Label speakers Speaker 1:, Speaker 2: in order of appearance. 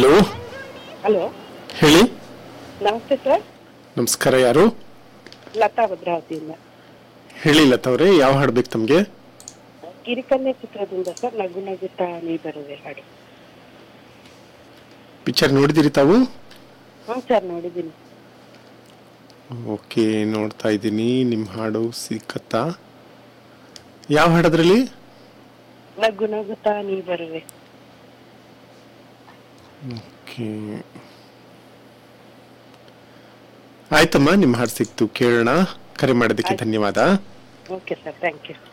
Speaker 1: hello
Speaker 2: hello
Speaker 1: ಹೇಳಿ
Speaker 2: ನಮಸ್ತೆ sir
Speaker 1: ನಮಸ್ಕಾರ ಯಾರು
Speaker 2: ಲತಾ ಭದ್ರಾವತಿಯಿಂದ
Speaker 1: ಹೇಳಿ ಲತಾ ಅವರೇ ಯಾವ ಹಾಡು ಬೇಕು ತಮಗೆ
Speaker 2: ಕಿರಿಕನ್ಯೆ ಚಿತ್ರದಿಂದ ಸರ್ ನಗು ನಗುತ್ತಾ ನೀ ಬರುವೆ ಹಾಡು
Speaker 1: ಪಿಕ್ಚರ್ ನೋಡಿದಿರಿ ತಾವು
Speaker 2: ಹ್ಞೂ ಸರ್ ನೋಡಿದ್ದೀನಿ
Speaker 1: ಓಕೆ ನೋಡ್ತಾ ಇದ್ದೀನಿ ನಿಮ್ಮ ಹಾಡು ಸಿಕ್ಕತ್ತಾ ಯಾವ ಹಾಡದ್ರಲ್ಲಿ
Speaker 2: ನಗು ನಗುತ್ತಾ ನೀ ಬರುವೆ
Speaker 1: ಓಕೆ ಆಯ್ತಮ್ಮ ನಿಮ್ಮ ಹಾಡು ಸಿಕ್ತು ಕೇಳೋಣ ಕರೆ ಮಾಡೋದಕ್ಕೆ ಧನ್ಯವಾದ
Speaker 2: ಓಕೆ ಸರ್ ಥ್ಯಾಂಕ್ ಯು